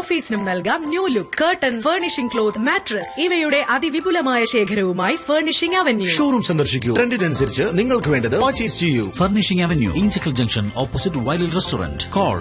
ഓഫീസിനും നൽകാം new look curtain furnishing cloth mattress ഇവയുടെ അതിവിപുലമായ ശേഖരവുമായി ഫർണിഷിംഗ് അവന്യൂ ഷോറൂം സന്ദർശിക്കൂ ട്രെൻഡിനനുസരിച്ച് നിങ്ങൾക്ക് വേണ്ടത് പർച്ചേസ് ചെയ്യൂ Furnishing Avenue, Inchicle Junction, opposite Wiley Restaurant. Call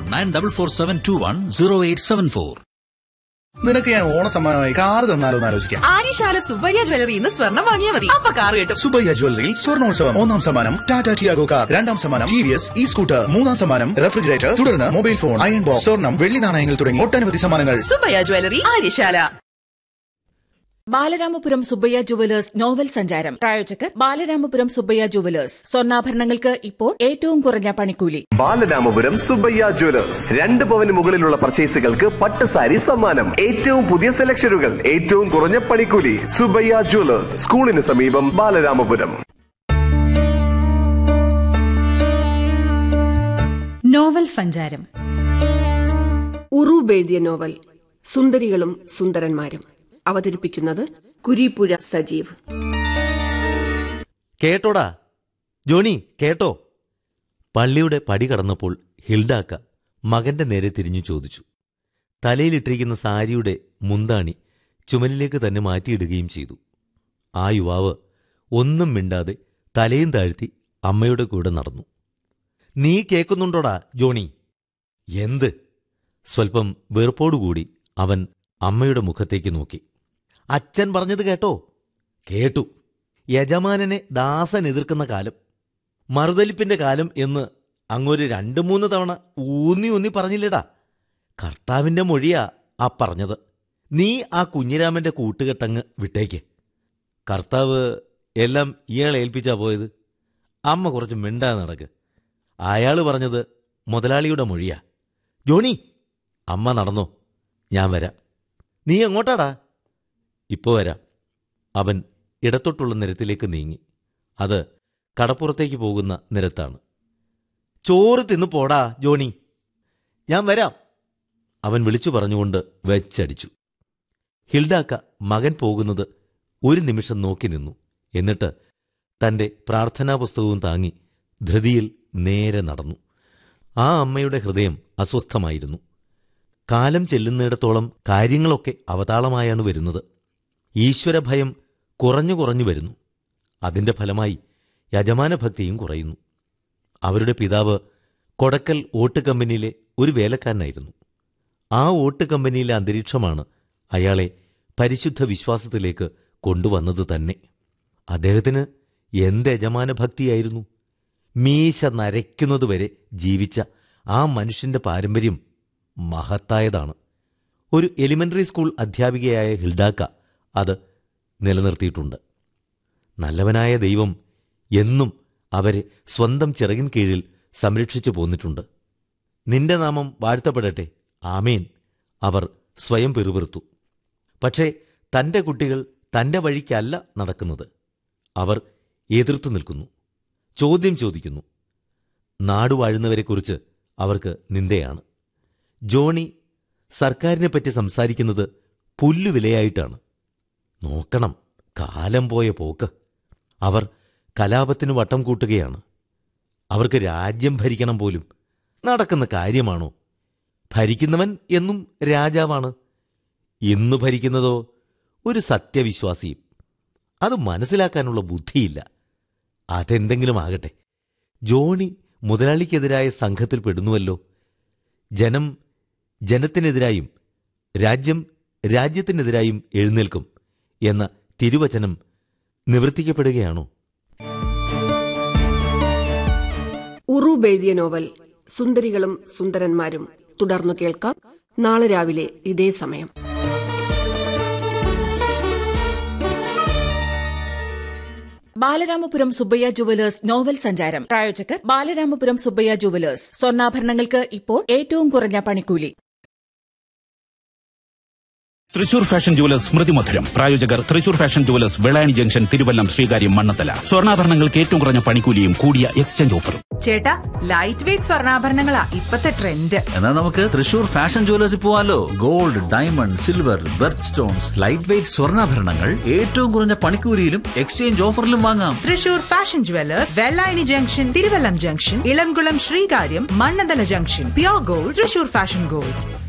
9447210874. നിനക്ക് ഞാൻ ഓണ സമ്മാനമായി കാർ തന്നാലോ എന്ന് ആലോചിക്കാം ആര്യശാല സുബ്ബയ്യ ജ്വല്ലറി ഇന്ന് സ്വർണ്ണം വാങ്ങിയാൽ മതി അപ്പൊ കാർ കിട്ടും സുബയ്യ ജ്വല്ലറിയിൽ സ്വർണോത്സവം ഒന്നാം സമ്മാനം ടാറ്റ ടിയാഗോ കാർ രണ്ടാം സമ്മാനം T V S E scooter മൂന്നാം സമ്മാനം റെഫ്രിജറേറ്റർ തുടർന്ന് മൊബൈൽ ഫോൺ അയൺ ബോക്സ് സ്വർണം വെള്ളി നാണയങ്ങൾ തുടങ്ങി ഒട്ടനവധി സമ്മാനങ്ങൾ Subbaiah jewellery Aryasala Balaramapuram Subbaiah jewellers novel സഞ്ചാരം പ്രായോജകർ ബാലരാമപുരം സുബ്ബയ്യ ജുവലേഴ്സ് സ്വർണ്ണാഭരണങ്ങൾക്ക് ഇപ്പോൾ ഏറ്റവും കുറഞ്ഞ പണിക്കൂലി ബാലരാമപുരം സുബയ്യ ജ്വല്ലേഴ്സ് രണ്ട് പവന് മുകളിലുള്ള പർച്ചേസുകൾക്ക് പട്ട് സാരി സമ്മാനം ഏറ്റവും പുതിയ സെലക്ഷനുകൾ ഏറ്റവും കുറഞ്ഞ പണിക്കൂലി സുബയ്യ ജ്വല്ലേഴ്സ് സ്കൂളിന് സമീപം ബാലരാമപുരം നോവൽ സഞ്ചാരം ഉറൂബ് എഴുതിയ നോവൽ സുന്ദരികളും സുന്ദരന്മാരും അവതരിപ്പിക്കുന്നത് കുരിപ്പുഴ സജീവ് കേട്ടോടാ ജോണി കേട്ടോ പള്ളിയുടെ പടി കടന്നപ്പോൾ ഹിൽഡാക്ക മകന്റെ നേരെ തിരിഞ്ഞു ചോദിച്ചു തലയിലിട്ടിരിക്കുന്ന സാരിയുടെ മുന്താണി ചുമലിലേക്ക് തന്നെ മാറ്റിയിടുകയും ചെയ്തു ആ യുവാവ് ഒന്നും മിണ്ടാതെ തലയും താഴ്ത്തി അമ്മയുടെ കൂടെ നടന്നു നീ കേൾക്കുന്നുണ്ടോടാ ജോണി എന്ത് സ്വൽപ്പം വെറുപ്പോടുകൂടി അവൻ അമ്മയുടെ മുഖത്തേക്ക് നോക്കി അച്ഛൻ പറഞ്ഞത് കേട്ടോ കേട്ടു യജമാനനെ ദാസൻ എതിർക്കുന്ന കാലം മറുതലിപ്പിന്റെ കാലം എന്ന് അങ്ങൊരു രണ്ടു മൂന്ന് തവണ ഊന്നി ഊന്നി പറഞ്ഞില്ലടാ കർത്താവിന്റെ മൊഴിയാ ആ പറഞ്ഞത് നീ ആ കുഞ്ഞിരാമന്റെ കൂട്ടുകെട്ടങ്ങ് വിട്ടേക്ക് കർത്താവ് എല്ലാം ഇയാളെ ഏൽപ്പിച്ചാ പോയത് അമ്മ കുറച്ച് മിണ്ടാ നടക്ക് അയാൾ പറഞ്ഞത് മുതലാളിയുടെ മൊഴിയാ ജോണി അമ്മ നടന്നോ ഞാൻ വരാം നീ എങ്ങോട്ടാടാ ഇപ്പോ വരാം അവൻ ഇടത്തോട്ടുള്ള നിരത്തിലേക്ക് നീങ്ങി അത് കടപ്പുറത്തേക്ക് പോകുന്ന നിരത്താണ് ചോറ് തിന്നു പോടാ ജോണി ഞാൻ വരാം അവൻ വിളിച്ചു പറഞ്ഞുകൊണ്ട് വെച്ചടിച്ചു ഹിൽഡാക്ക മകൻ പോകുന്നത് ഒരു നിമിഷം നോക്കി നിന്നു എന്നിട്ട് തന്റെ പ്രാർത്ഥനാ പുസ്തകവും താങ്ങി ധൃതിയിൽ നേരെ നടന്നു ആ അമ്മയുടെ ഹൃദയം അസ്വസ്ഥമായിരുന്നു കാലം ചെല്ലുന്നിടത്തോളം കാര്യങ്ങളൊക്കെ അവതാളമായാണ് വരുന്നത് ഈശ്വരഭയം കുറഞ്ഞു കുറഞ്ഞു വരുന്നു അതിന്റെ ഫലമായി യജമാനഭക്തിയും കുറയുന്നു അവരുടെ പിതാവ് കൊടക്കൽ ഓട്ട് കമ്പനിയിലെ ഒരു വേലക്കാരനായിരുന്നു ആ ഓട്ട് കമ്പനിയിലെ അന്തരീക്ഷമാണ് അയാളെ പരിശുദ്ധ വിശ്വാസത്തിലേക്ക് കൊണ്ടുവന്നത് തന്നെ അദ്ദേഹത്തിന് എന്ത് യജമാന ഭക്തിയായിരുന്നു മീശ നരയ്ക്കുന്നതുവരെ ജീവിച്ച ആ മനുഷ്യന്റെ പാരമ്പര്യം മഹത്തായതാണ് ഒരു എലിമെന്ററി സ്കൂൾ അധ്യാപികയായ ഹിൽഡാക്ക അത് നിലനിർത്തിയിട്ടുണ്ട് നല്ലവനായ ദൈവം എന്നും അവരെ സ്വന്തം ചിറകിൻ കീഴിൽ സംരക്ഷിച്ചു പോന്നിട്ടുണ്ട് നിന്റെ നാമം വാഴ്ത്തപ്പെടട്ടെ ആമേൻ അവർ സ്വയം പെറുപിറുത്തു പക്ഷേ തന്റെ കുട്ടികൾ തന്റെ വഴിക്കല്ല നടക്കുന്നത് അവർ എതിർത്തു നിൽക്കുന്നു ചോദ്യം ചോദിക്കുന്നു നാടുവാഴുന്നവരെക്കുറിച്ച് അവർക്ക് നിന്ദയാണ് ജോണി സർക്കാരിനെപ്പറ്റി സംസാരിക്കുന്നത് പുല്ലുവിലയായിട്ടാണ് നോക്കണം കാലം പോയ പോക്ക് അവർ കലാപത്തിന് വട്ടം കൂട്ടുകയാണ് അവർക്ക് രാജ്യം ഭരിക്കണം പോലും നടക്കുന്ന കാര്യമാണോ ഭരിക്കുന്നവൻ എന്നും രാജാവാണ് ഇന്ന് ഭരിക്കുന്നതോ ഒരു സത്യവിശ്വാസിയും അത് മനസ്സിലാക്കാനുള്ള ബുദ്ധിയില്ല അതെന്തെങ്കിലും ആകട്ടെ ജോണി മുതലാളിക്കെതിരായ സംഘത്തിൽ പെടുന്നുവല്ലോ ജനം ജനത്തിനെതിരായും രാജ്യം രാജ്യത്തിനെതിരായും എഴുന്നേൽക്കും എന്ന തിരുവചനം നിവർത്തിക്കപ്പെടുകയാണോ ഉറൂബ് എഴുതിയ നോവൽ സുന്ദരികളും സുന്ദരന്മാരും തുടർന്നു കേൾക്കാം നാളെ രാവിലെ ഇതേ സമയം ബാലരാമപുരം സുബ്ബയ്യ ജുവലേഴ്സ് നോവൽ സഞ്ചാരം പ്രായോജകർ ബാലരാമപുരം സുബ്ബയ്യ ജുവലേഴ്സ് സ്വർണ്ണാഭരണങ്ങൾക്ക് ഇപ്പോൾ ഏറ്റവും കുറഞ്ഞ പണിക്കൂലി തൃശൂർ ഫാഷൻ ജുവലേഴ്സ് സ്മൃതി മധുരം പ്രായോജകർ Thrissur fashion jewellers Vellayani junction Thiruvallam Sreekaryam Mannanthala സ്വർണ്ണാഭരണങ്ങൾക്ക് ഏറ്റവും കുറഞ്ഞ പണിക്കൂലിയും കൂടിയ എക്സ്ചേഞ്ച് ഓഫറും ചേട്ടാ ലൈറ്റ് വെയിറ്റ് സ്വർണ്ണാഭരണങ്ങളാ ഇപ്പത്തെ ട്രെൻഡ് എന്നാൽ നമുക്ക് തൃശൂർ ഫാഷൻ ജുവലേഴ്സിൽ പോവാലോ gold diamond silver birth stones light weight സ്വർണ്ണാഭരണങ്ങൾ ഏറ്റവും കുറഞ്ഞ പണിക്കൂലിയിലും എക്സ്ചേഞ്ച് ഓഫറിലും വാങ്ങാം Thrissur fashion jewellers Vellayani junction Thiruvallam junction Elamkulam Sreekaryam Mannanthala junction pure gold Thrissur fashion gold